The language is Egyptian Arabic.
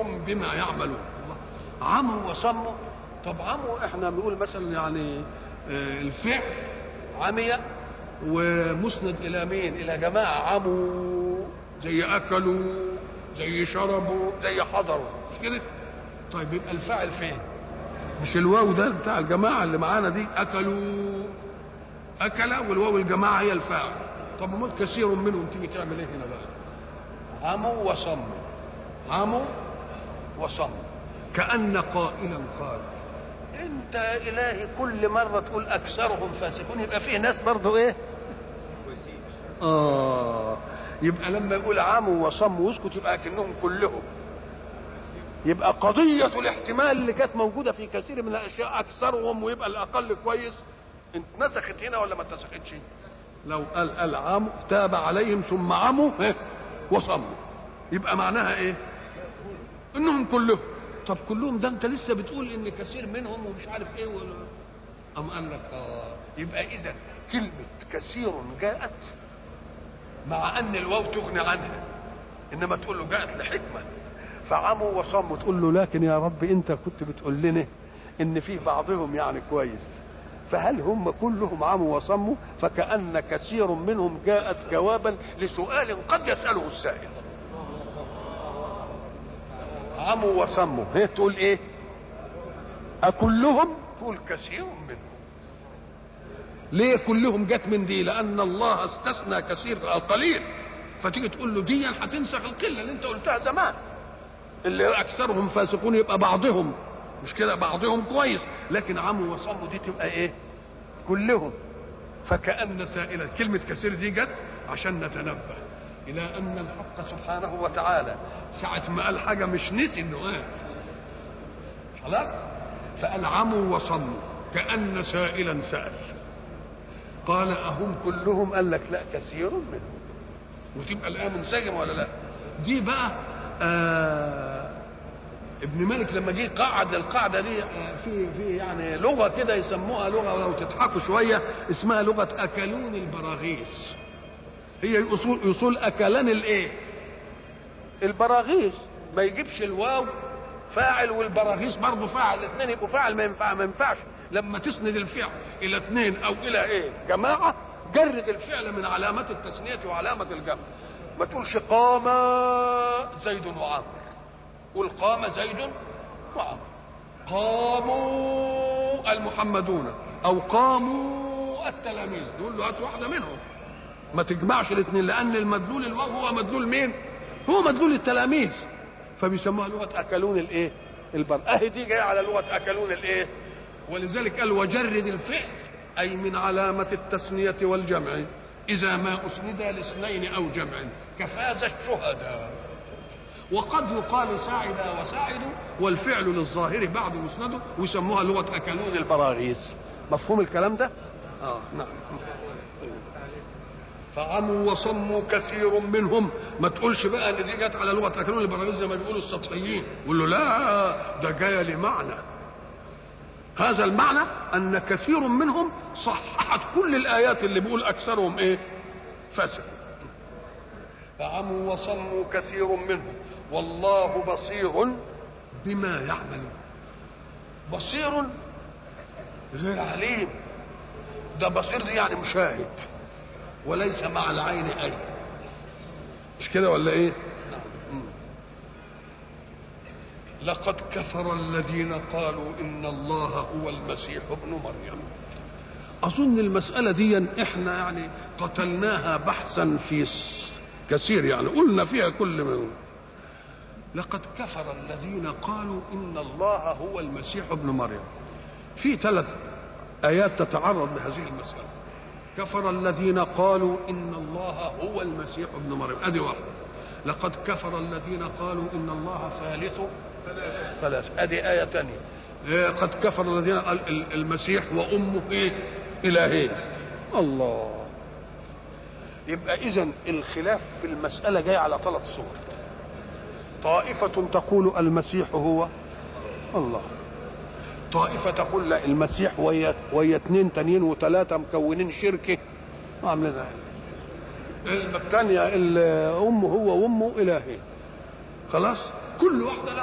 بما يعملون الله. عموا وصموا طب عموا احنا بنقول مثلا يعني آه، الفعل عمي ومسند الى مين الى جماعه عموا زي اكلوا زي شربوا زي حضروا مش كده طيب يبقى الفاعل فين مش الواو ده بتاع الجماعه اللي معانا دي اكلوا اكل والواو الجماعه هي الفاعل طب امال كثير منهم تيجي تعمل ايه هنا بقى عموا وصموا عموا وصموا كأن قائلا قال انت يا الهي كل مره تقول اكثرهم فاسقون يبقى فيه ناس برضه ايه اه يبقى لما يقول عموا وصموا واسكت يبقى كأنهم كلهم يبقى قضية الاحتمال اللي كانت موجودة في كثير من الأشياء أكثرهم ويبقى الأقل كويس انت نسخت هنا ولا ما اتنسختش؟ لو قال قال عموا تاب عليهم ثم عموا إيه؟ وصموا يبقى معناها ايه؟ انهم كلهم طب كلهم ده انت لسه بتقول ان كثير منهم ومش عارف ايه ولا ام قال لك اه يبقى اذا كلمه كثير جاءت مع ان الواو تغني عنها انما تقول له جاءت لحكمه فعموا وصموا تقول له لكن يا رب انت كنت بتقول لنا ان في بعضهم يعني كويس فهل هم كلهم عموا وصموا فكأن كثير منهم جاءت جوابا لسؤال قد يسأله السائل عموا وصموا هي تقول ايه أكلهم تقول كثير منهم ليه كلهم جت من دي لأن الله استثنى كثير القليل فتيجي تقول له دي هتنسخ القلة اللي انت قلتها زمان اللي أكثرهم فاسقون يبقى بعضهم مش كده بعضهم كويس لكن عموا وصموا دي تبقى ايه كلهم فكأن سائلا كلمة كثير دي جت عشان نتنبه إلى أن الحق سبحانه وتعالى ساعة ما قال حاجة مش نسي إنه قال خلاص فقال عموا وصموا كأن سائلا سأل قال أهم كلهم قال لك لا كثير منهم وتبقى الآية منسجمة ولا لا دي بقى آه ابن مالك لما جه قعد القاعده دي في في يعني لغه كده يسموها لغه ولو تضحكوا شويه اسمها لغه اكلون البراغيث هي اصول اصول اكلان الايه البراغيث ما يجيبش الواو فاعل والبراغيث برضه فاعل الاثنين يبقوا فاعل ما ينفع ما ينفعش لما تسند الفعل الى اثنين او الى ايه جماعه جرد الفعل من علامات التثنيه وعلامه الجمع ما تقولش قام زيد وعمرو قل قام زيد وعمرو قاموا المحمدون او قاموا التلاميذ دول له هات واحده منهم ما تجمعش الاثنين لان المدلول الواو هو مدلول مين هو مدلول التلاميذ فبيسموها لغه اكلون الايه البر اهي دي جايه على لغه اكلون الايه ولذلك قال وجرد الفعل اي من علامه التثنيه والجمع اذا ما اسند لاثنين او جمع كفاز الشهداء وقد يقال ساعد وساعد والفعل للظاهر بعد مسنده ويسموها لغه اكلون البراغيث مفهوم الكلام ده اه نعم فعموا وصموا كثير منهم ما تقولش بقى ان دي جت على لغه اكلون البراغيث زي ما بيقولوا السطحيين قول له لا ده جايه لمعنى هذا المعنى ان كثير منهم صححت كل الايات اللي بيقول اكثرهم ايه فاسق فعموا وصموا كثير منهم والله بصير بما يعملون بصير غير عليم ده بصير دي يعني مشاهد وليس مع العين أي مش كده ولا ايه نعم. لقد كفر الذين قالوا ان الله هو المسيح ابن مريم اظن المساله دي احنا يعني قتلناها بحثا في كثير يعني قلنا فيها كل من لقد كفر الذين قالوا ان الله هو المسيح ابن مريم في ثلاث ايات تتعرض لهذه المساله كفر الذين قالوا ان الله هو المسيح ابن مريم ادي واحده لقد كفر الذين قالوا ان الله ثالث ثلاث ادي ايه ثانيه إيه قد كفر الذين قال المسيح وامه ايه الهين الله يبقى اذا الخلاف في المساله جاي على ثلاث صور طائفة تقول المسيح هو الله طائفة تقول لا المسيح ويا ويا اثنين تانيين وثلاثة مكونين شركة عاملين الثانية أمه هو وأمه إلهي خلاص كل واحدة